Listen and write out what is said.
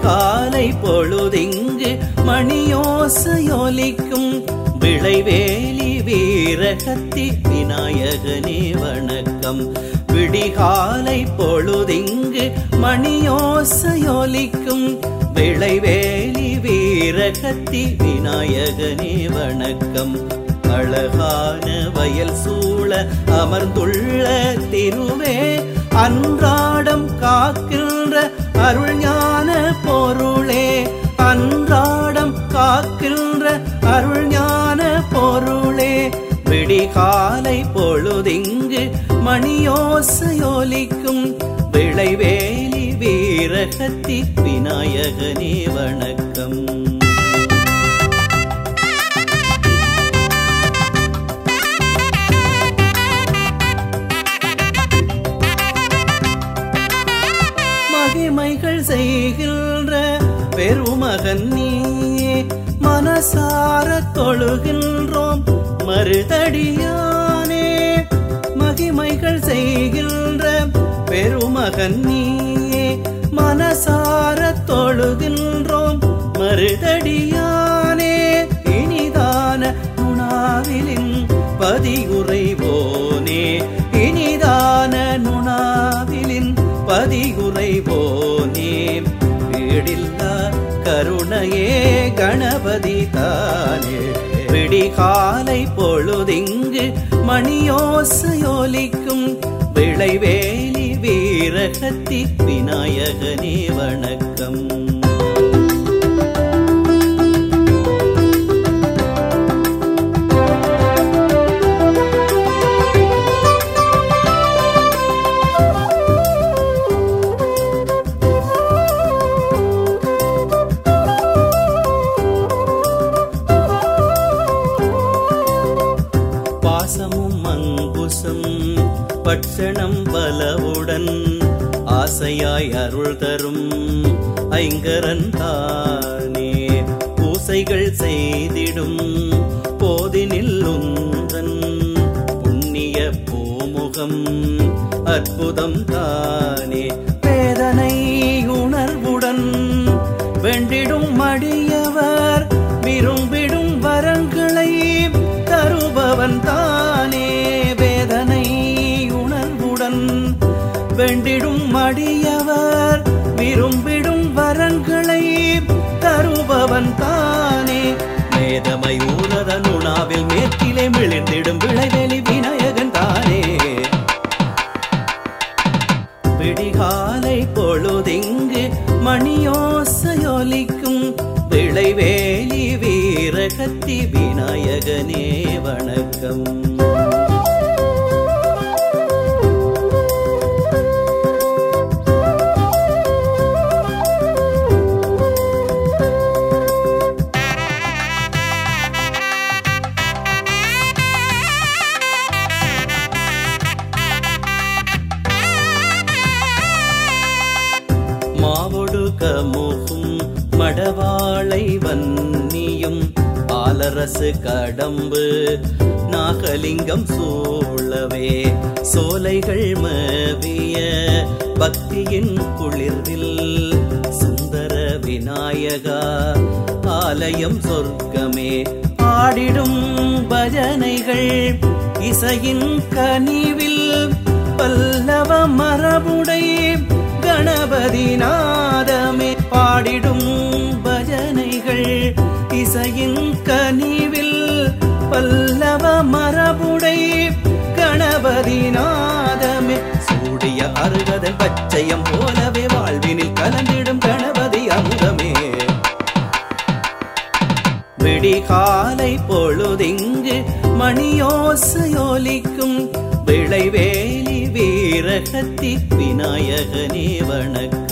விடிகாலை பொழுதிங்கு மணியோசையொலிக்கும் விளைவேலி வீரகத்தி விநாயகனே வணக்கம் விடிகாலை பொழுதிங்கு மணியோசையொலிக்கும் விளைவேலி வீரகத்தி விநாயகனே வணக்கம் அழகான வயல் சூழ அமர்ந்துள்ள திருவே அன்றாடம் காக்கின்ற அருள்ஞான பொருளே அன்றாடம் காக்கின்ற அருள்ஞான பொருளே விடிகாலை பொழுதிங்கு மணியோசையொலிக்கும் விளைவேலி வீரகத்தி விநாயகனே வணக்கம் மகிமைகள் செய்கின்ற பெருமகன் நீயே மனசார தொழுகின்றோம் மறுதடியானே மகிமைகள் செய்கின்ற பெருமகன் நீயே மனசார தொழுகின்றோம் மறுதடியானே இனிதான நுணாவிலின் பதியுறைவோனே இனிதான நுணாவிலின் பதிகுறைவோனே வீடில்லா கருணையே கணபதி தானே விடிகாலை பொழுதிங்கு மணியோசையொலிக்கும் விளைவேலி வீரகத்தி விநாயகனே வணக்கம் பாசமும் அங்குசம் பட்சணம் பலவுடன் ஆசையாய் அருள் தரும் ஐங்கரன் தானே பூசைகள் செய்திடும் போதினில் உந்தன் புண்ணிய பூமுகம் அற்புதம் தானே வேதனை உணர்வுடன் வெண்டிடும் மடியவர் விரும்பிடும் வரங்களை தருபவன் தானே வேதனை உணர்வுடன் வெண்டிடும் மடியவர் விரும்பிடும் வரங்களை தருபவன் தானே மேதமை ஊனத நுணாவில் மேற்கிலே மிளிர்ந்திடும் விளைவெளி விநாயகன் தானே விடிகாலை பொழுதிங்கு மணியோசையொலிக்கும் விளைவேலி வீரகத்தி விநாயகனே வணக்கம் மாவொடு கமுகும் மடவாளை வன்னியும் ஆலரசு கடம்பு நாகலிங்கம் சூழவே சோலைகள் மவிய பக்தியின் குளிர்வில் சுந்தர விநாயகா ஆலயம் சொர்க்கமே ஆடிடும் பஜனைகள் இசையின் கனிவில் பல்லவ மரபுடை கணபதி நாதமே பாடிடும் பஜனைகள் இசையின் கனிவில் பல்லவ மரபுடை கணபதி நாதமே சூடிய அருகதன் பச்சையம் போலவே வாழ்வினில் கலந்திடும் கணபதி அமுதமே விடிகாலை பொழுதிங்கு மணியோசையொலிக்கும் விளைவேலி வீரகத்தி விநாயகனே வணக்கம்